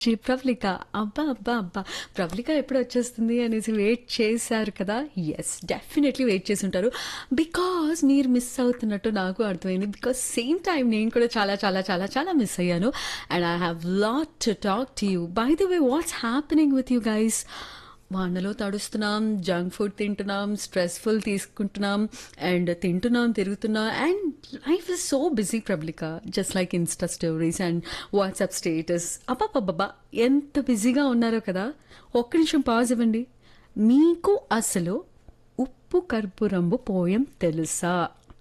చి ప్రవళిక అబ్బా అబ్బా అబ్బా ప్రవళిక ఎప్పుడు వచ్చేస్తుంది అనేసి వెయిట్ చేశారు కదా ఎస్ డెఫినెట్లీ వెయిట్ చేసి ఉంటారు బికాస్ మీరు మిస్ అవుతున్నట్టు నాకు అర్థమైంది బికాస్ సేమ్ టైం నేను కూడా చాలా చాలా చాలా చాలా మిస్ అయ్యాను and I have lot to talk to you by the way what's happening with you guys వానలో తడుస్తున్నాం జంక్ ఫుడ్ తింటున్నాం స్ట్రెస్ఫుల్ తీసుకుంటున్నాం అండ్ తింటున్నాం తిరుగుతున్నాం and life is so busy ప్రబ్లిక just like insta stories and WhatsApp status అబ్బాబ్బా ఎంత బిజీగా ఉన్నారో కదా ఒక్క నిమిషం పాజ్ ఇవ్వండి మీకు అసలు ఉప్పు కర్పూరంబు పోయం తెలుసా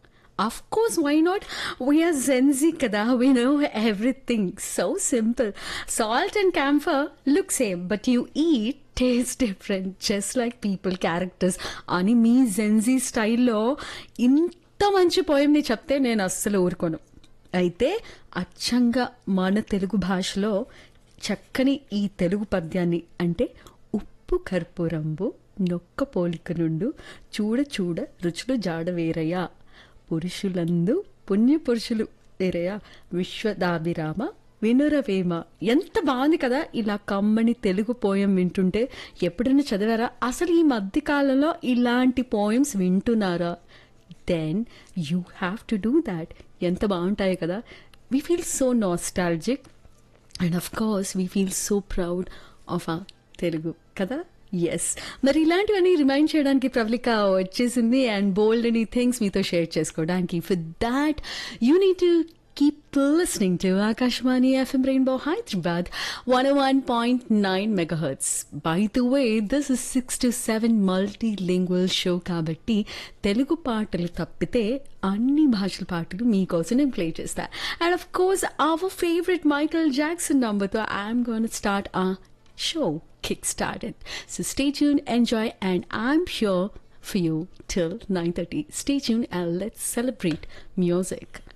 Of course, why not? We are Zenzi kada. We know everything. So simple. Salt and camphor look same, but you eat taste different. Just like people characters. అని మీ జెన్జీ స్టైల్లో ఇంత మంచి పోయంని చెప్తే నేను అస్సలు ఊరుకోను అయితే అచ్చంగా మన తెలుగు భాషలో చక్కని ఈ తెలుగు పద్యాన్ని అంటే ఉప్పు కర్పూరంబు నొక్క పోలిక నుండు చూడ చూడ రుచులు జాడ వేరయ్యా పురుషులందు పుణ్య పురుషులు వేరయ్యా విశ్వదాభిరామ వినురవేమ ఎంత బాగుంది కదా ఇలా కమ్మని తెలుగు పోయం వింటుంటే ఎప్పుడైనా చదివారా అసలు ఈ మధ్య కాలంలో ఇలాంటి పోయమ్స్ వింటున్నారా then you have to do that ఎంత బాగుంటాయి కదా we feel so nostalgic and of course we feel so proud of ఆ తెలుగు కదా ఎస్ మరి ఇలాంటివన్నీ రిమైండ్ చేయడానికి ప్రవళిక వచ్చేసింది అండ్ బోల్డ్ ఎనీ థింగ్స్ మీతో షేర్ చేసుకోవడానికి for that you need to keep listening to Akashvani FM rainbow Hyderabad one one point nine megahertz by the way this is six to seven multilingual show కాబట్టి తెలుగు పాటలు తప్పితే అన్ని భాషల పాటలు మీకోసం నేను ప్లే చేస్తా and of course our favourite Michael Jackson నంబర్తో I'm gonna start a show kick-started. So stay tuned, enjoy, and I'm here for you till 9.30. Stay tuned and let's celebrate music.